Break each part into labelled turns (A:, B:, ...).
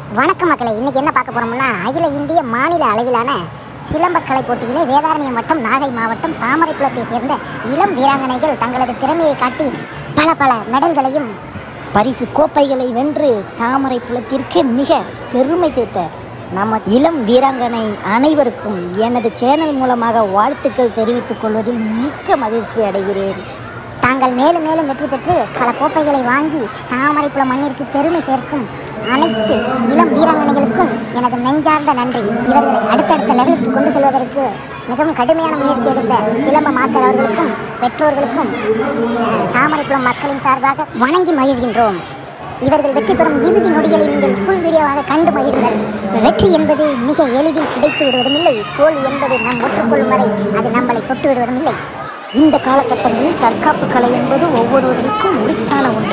A: வணக்கம் மக்களே இன்னைக்கு என்ன பார்க்க போறோம்னா அகில இந்திய மாநில அளவிலான சிலம்பக்கலை போட்டியிலே வேதாரண்யம் மற்றும் நாகை மாவட்டம் தாமரைக்குளத்தை சேர்ந்த இளம் வீராங்கனைகள் தங்களது திறமையை காட்டி பல பல மெடல்களையும்
B: பரிசு கோப்பைகளை வென்று தாமரை புலத்திற்கு மிக பெருமை சேர்த்த நம்ம இளம் வீராங்கனை அனைவருக்கும் எனது சேனல் மூலமாக வாழ்த்துக்கள் தெரிவித்துக் கொள்வதில் மிக்க மகிழ்ச்சி அடைகிறேன்
A: தாங்கள் மேலும் மேலும் வெற்றி பெற்று பல கோப்பைகளை வாங்கி தாமரைக்குள மண்ணிற்கு பெருமை சேர்க்கும் அனைத்து இளம் வீராங்கனைகளுக்கும் எனது நெஞ்சார்ந்த நன்றி இவர்களை அடுத்தடுத்த லெவலுக்கு கொண்டு செல்வதற்கு மிகவும் கடுமையான முயற்சி எடுத்த சிலம்ப மாஸ்டர் அவர்களுக்கும் பெற்றோர்களுக்கும் அஹ், தாமரைக்குளம் மக்களின் சார்பாக வணங்கி மகிழ்கின்றோம் இவர்கள் வெற்றி பெறும் இறுதி நொடிகளை நீங்கள் ஃபுல் வீடியோவாக கண்டு மகிழுங்கள் வெற்றி என்பது மிக எளிதில் கிடைத்து விடுவதும் இல்லை தோல்வி என்பது நம் ஒற்றுக்கொள்ளும் வரை அது நம்மளை தொட்டு விடுவதும் இல்லை
B: இந்த காலகட்டங்களில் தற்காப்பு கலை என்பது ஒவ்வொருவருக்கும் உரித்தான ஒன்று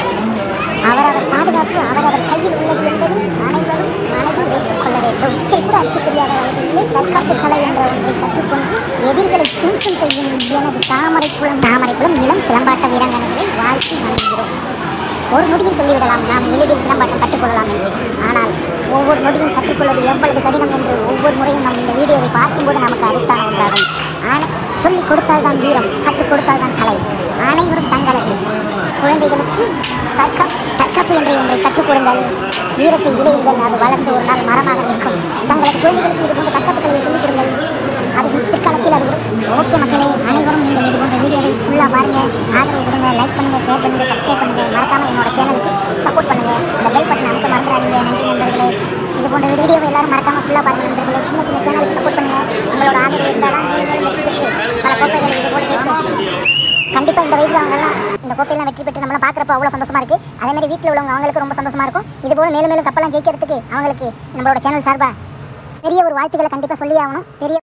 A: அவரவர் பாதுகாப்பு அவரவர் கையில் உள்ளது என்பதை அனைவரும் மனதில் வைத்துக் கொள்ள வேண்டும் உச்சை கூட அடிக்க தெரியாத வயதிலே தற்காப்பு கலை என்ற ஒன்றை கற்றுக்கொண்டு எதிரிகளை தும்சம் செய்யும் எனது தாமரைக்குளம் தாமரைக்குளம் இளம் சிலம்பாட்ட வீராங்கனைகளை வாழ்த்தி வணங்குகிறோம் ஒரு நொடியில் சொல்லிவிடலாம் நாம் எளிதில் சிலம்பாட்டம் கற்றுக்கொள்ளலாம் என்று ஆனால் ஒவ்வொரு நொடியும் கற்றுக்கொள்வது எவ்வளவு கடினம் என்று ஒவ்வொரு முறையும் நாம் இந்த வீடியோவை பார்க்கும்போது நமக்கு அறித்தான ஒன்றாகும் ஆனால் சொல்லிக் கொடுத்தால்தான் வீரம் கற்றுக் கொடுத்தால்தான் கலை அனைவரும் தங்களது குழந்தைகளுக்கு தற்கா தற்காப்பு என்ற ஒன்றை கற்றுக் கொடுங்கள் வீரத்தை விளையுங்கள் அது வளர்ந்து ஒரு நாள் மரமாக நிற்கும் தங்களது குழந்தைகளுக்கு இது போன்ற தற்காப்பு கலையை சொல்லிக் கொடுங்கள் அது பிற்காலத்தில் அது ஒரு ஓகே மக்களே அனைவரும் நீங்கள் இது போன்ற வீடியோவை ஃபுல்லாக பாருங்க ஆதரவு கொடுங்க லைக் பண்ணுங்க ஷேர் பண்ணுங்க சப்ஸ்கிரைப் பண்ணுங்க மறக்காம என்னோட சேனலுக்கு சப்போர்ட் பண்ணுங்க அந்த பெல் பட்டன் அமைக்க மறந்துடாதீங்க நன்றி நண்பர்களே இது போன்ற வீடியோவை எல்லாரும் மறக்காம ஃபுல்லாக பாருங்க நண்பர்களே சின்ன சின்ன சேனலுக்கு சப்போர்ட் பண்ணுங்க உங்களோட ஆதரவு இருந்தால் தான் மேலும் மேலும் வெற்றி பெற்று பல கோப்பைகளை இது போல ஜெயிக்கும் கண்டிப்பா இந்த வயசுல அவங்க எல்லாம் இந்த கோப்பையெல்லாம் வெற்றி பெற்று நம்மள பாக்குறப்ப அவ்வளவு சந்தோஷமா இருக்கு அதே மாதிரி வீட்டில் உள்ளவங்க அவங்களுக்கு ரொம்ப சந்தோஷமா இருக்கும் இது போல மேலும் மேலும் கப்பெல்லாம் ஜெயிக்கிறதுக்கு அவங்களுக்கு நம்மளோட சேனல் சார்பா பெரிய ஒரு வாழ்த்துக்களை கண்டிப்பா சொல்லி ஆகணும் பெரிய